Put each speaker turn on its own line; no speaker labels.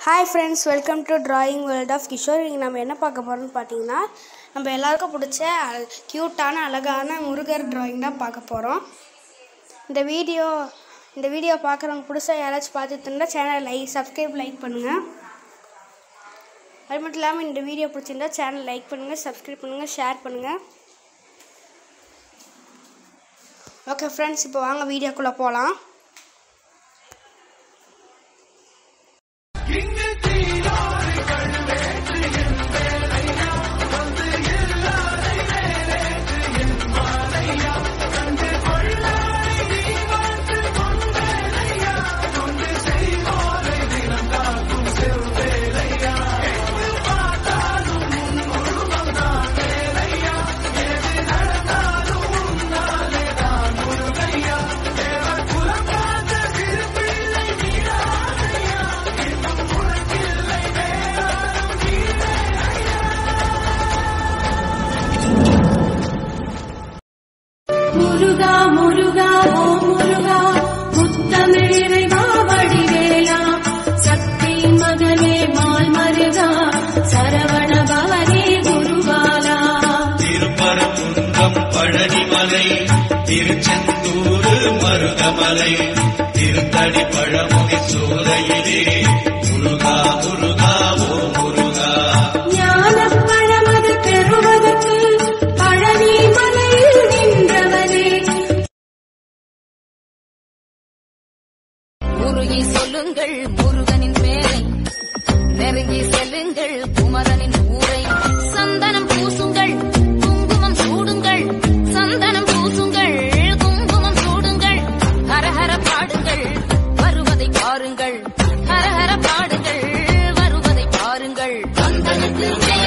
hi friends welcome to drawing world of Kishore இங்கே நம்ம என்ன பார்க்க போகிறோம்னு பார்த்தீங்கன்னா நம்ம எல்லாருக்கும் பிடிச்ச க்யூட்டான அழகான முருகர் டிராயிங் தான் பார்க்க போகிறோம் இந்த வீடியோ இந்த வீடியோ பார்க்குறவங்க புதுசா யாராச்சும் பார்த்துட்டு இருந்தால் சேனலை லைக் சப்ஸ்கிரைப் லைக் பண்ணுங்கள் அது மட்டும் இல்லாமல் இந்த வீடியோ பிடிச்சிருந்தா சேனல் லைக் பண்ணுங்கள் சப்ஸ்கிரைப் பண்ணுங்கள் ஷேர் பண்ணுங்கள் ஓகே ஃப்ரெண்ட்ஸ் இப்போ வாங்க வீடியோக்குள்ளே போகலாம்
முருகா முருகா ஓ முருகா முத்தமிழிறைவா வடிவேலா சக்தி மகனே மால் மருகா சரவண பவனே குருபாலா
திருப்பரங்குன்றம் பழனிமலை திருச்செந்தூரு மருதமலை திருத்தடி பழமுகை சோலையிலே முருகா முருகா ஓ முருகா
ஞானப் பழமது பெறுவதற்கு பழனி மலையில் நின்றவனே
உருகி சொல்லுங்கள் முருகனின் பேரை நெருங்கி செல்லுங்கள் குமரனின் ஊரை சந்தனம் பூசுங்கள் குங்குமம் சூடுங்கள் சந்தனம் பூசுங்கள் குங்குமம் சூடுங்கள் ஹரஹர பாடுங்கள் வருவதை பாருங்கள் ஹரஹர பாடுங்கள் வருவதை பாருங்கள் சந்தனத்தில்